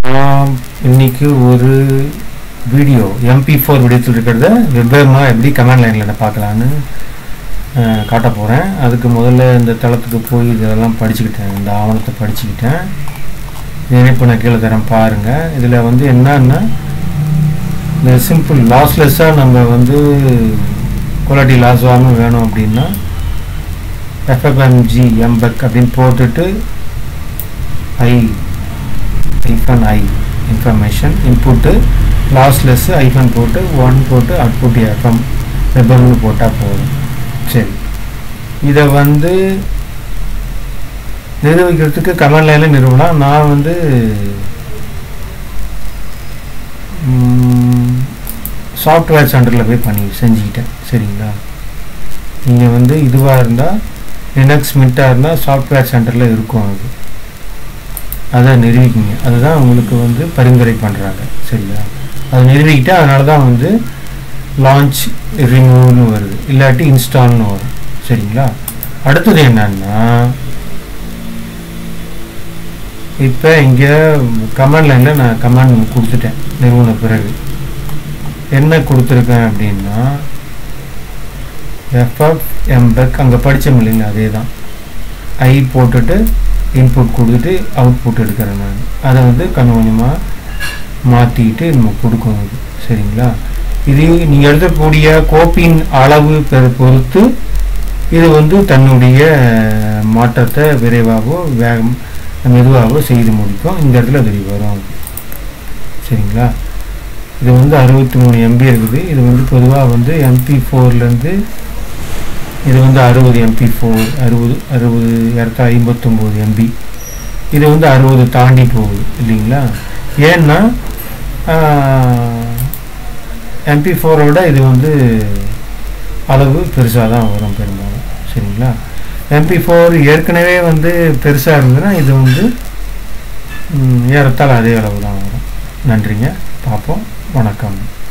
நான் இன்னைக்கு ஒரு வீடியோ எம்பி ஃபோர் வீடியோத்தில் இருக்கிறத வெவ்வேறமாக எப்படி கமெண்ட் லைனில் நான் பார்க்கலான்னு அஹ், காட்ட போகிறேன் அதுக்கு முதல்ல இந்த தளத்துக்கு போய் இதெல்லாம் படிச்சுக்கிட்டேன் இந்த ஆவணத்தை படிச்சுக்கிட்டேன் இணைப்பு நான் கீழே தரேன் பாருங்கள் இதில் வந்து என்னன்னா இந்த சிம்பிள் லாஸ்லெஸ்ஸாக நம்ம வந்து குவாலிட்டி லாஸ் ஆகாமல் வேணும் அப்படின்னா எஃப்எஃப்எம்ஜி எம்பெக் அப்படின்னு போட்டுட்டு ஐ ஐஃபன் ஐ இன்ஃபர்மேஷன் இன்புட்டு லாஸ்லெஸ் ஐஃபன் போட்டு ஒன் போட்டு அவுட்புட் எஃப்எம் வெப்பம்னு போட்டால் போதும் சரி இதை வந்து நிர்வகிக்கிறதுக்கு கமெண்ட் லைனில் நிறுவனம் நான் வந்து சாஃப்ட்வேர் சென்டரில் போய் பண்ணி செஞ்சுக்கிட்டேன் சரிங்களா நீங்கள் வந்து இதுவாக இருந்தால் லினக்ஸ் மின்ட்டாக இருந்தால் சாஃப்ட்வேர் சென்டரில் இருக்கும் அது அதை நிறுவிக்கிங்க அதுதான் உங்களுக்கு வந்து பரிந்துரை பண்ணுறாங்க சரியா அதை நிறுவிக்கிட்டு அதனால தான் வந்து லான்ச் ரிமூவ்னு வருது இல்லாட்டி இன்ஸ்டால்னு வரும் சரிங்களா அடுத்தது என்னன்னா இப்போ இங்கே கமெண்ட் லைனில் நான் கமெண்ட் கொடுத்துட்டேன் நிறுவன பிறகு என்ன கொடுத்துருக்கேன் அப்படின்னா எஃப்எஃப் எம்பெக் அங்கே படித்தோம் இல்லைங்களா அதே தான் ஐ போட்டுட்டு இன்புட் கொடுத்துட்டு அவுட்புட் எடுக்கிறேன் நான் அதை வந்து கொஞ்சம் கொஞ்சமாக மாற்றிக்கிட்டு நம்ம கொடுக்கணும் இது சரிங்களா இது நீங்கள் எழுதக்கூடிய கோப்பின் அளவு பெரு- பொறுத்து இது வந்து தன்னுடைய மாற்றத்தை விரைவாகவோ வேகம் மெதுவாகவோ செய்து முடிக்கும் இந்த இடத்துல அது வரும் சரிங்களா இது வந்து அறுபத்தி மூணு எம்பி இருக்குது இது வந்து பொதுவாக வந்து எம்பி ஃபோர்லேருந்து இது வந்து அறுபது எம்பி ஃபோர் அறுபது அறுபது இரநூத்தி ஐம்பத்தொம்போது எம்பி இது வந்து அறுபது தாண்டி போகுது இல்லைங்களா ஏன்னா எம்பி ஃபோரோட இது வந்து அளவு பெருசாக தான் வரும் பெரும்பாலும் சரிங்களா எம்பி ஃபோர் ஏற்கனவே வந்து பெருசாக இருந்ததுன்னா இது வந்து ம், ஏறத்தாழ அதே அளவு தான் வரும் நன்றிங்க பார்ப்போம் வணக்கம்